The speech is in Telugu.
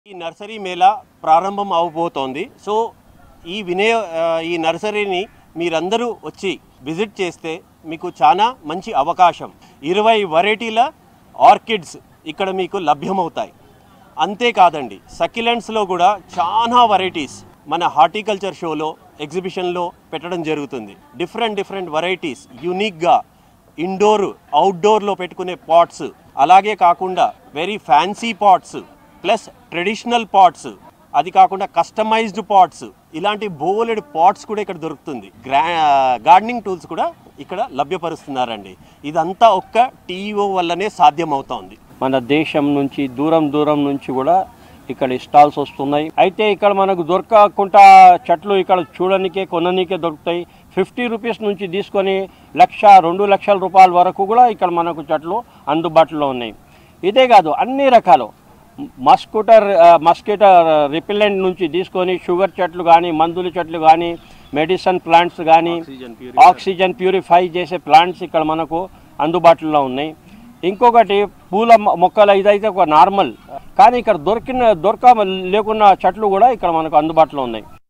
ఈ నర్సరీ మేళా ప్రారంభం అవబోతోంది సో ఈ వినయ ఆ, ఈ నర్సరీని మీరందరూ వచ్చి విజిట్ చేస్తే మీకు చాలా మంచి అవకాశం ఇరవై వెరైటీల ఆర్కిడ్స్ ఇక్కడ మీకు లభ్యమవుతాయి అంతేకాదండి సకిలెంట్స్లో కూడా చాలా వెరైటీస్ మన హార్టికల్చర్ షోలో ఎగ్జిబిషన్లో పెట్టడం జరుగుతుంది డిఫరెంట్ డిఫరెంట్ వెరైటీస్ యూనిక్గా ఇండోర్ అవుట్డోర్లో పెట్టుకునే పాట్స్ అలాగే కాకుండా very fancy pots plus traditional pots అది కాకుండా కస్టమైజ్డ్ పాట్స్ ఇలాంటి బోలెడ్ పాట్స్ కూడా ఇక్కడ దొరుకుతుంది గ్రా గార్డెనింగ్ టూల్స్ కూడా ఇక్కడ లభ్యపరుస్తున్నారండి ఇదంతా ఒక్క టీఈఓ వల్లనే సాధ్యమవుతోంది మన దేశం నుంచి దూరం దూరం నుంచి కూడా ఇక్కడ స్టాల్స్ వస్తున్నాయి అయితే ఇక్కడ మనకు దొరకకుండా చెట్లు ఇక్కడ చూడనికే కొననికే దొరుకుతాయి ఫిఫ్టీ రూపీస్ నుంచి తీసుకొని లక్ష రెండు లక్షల రూపాయల వరకు కూడా ఇక్కడ మనకు చెట్లు అందుబాటులో ఉన్నాయి ఇదే కాదు అన్ని రకాలు మస్కుటర్ మస్కిటర్ రిపెలెంట్ నుంచి తీసుకొని షుగర్ చెట్లు కానీ మందుల చెట్లు కానీ మెడిసిన్ ప్లాంట్స్ కానీ ఆక్సిజన్ ప్యూరిఫై చేసే ప్లాంట్స్ ఇక్కడ మనకు అందుబాటులో ఉన్నాయి ఇంకొకటి పూల మొ- మొక్కలు ఇదైతే ఒక నార్మల్ కానీ ఇక్కడ దొరికిన దొరక లేకున్న చెట్లు కూడా ఇక్కడ మనకు అందుబాటులో ఉన్నాయి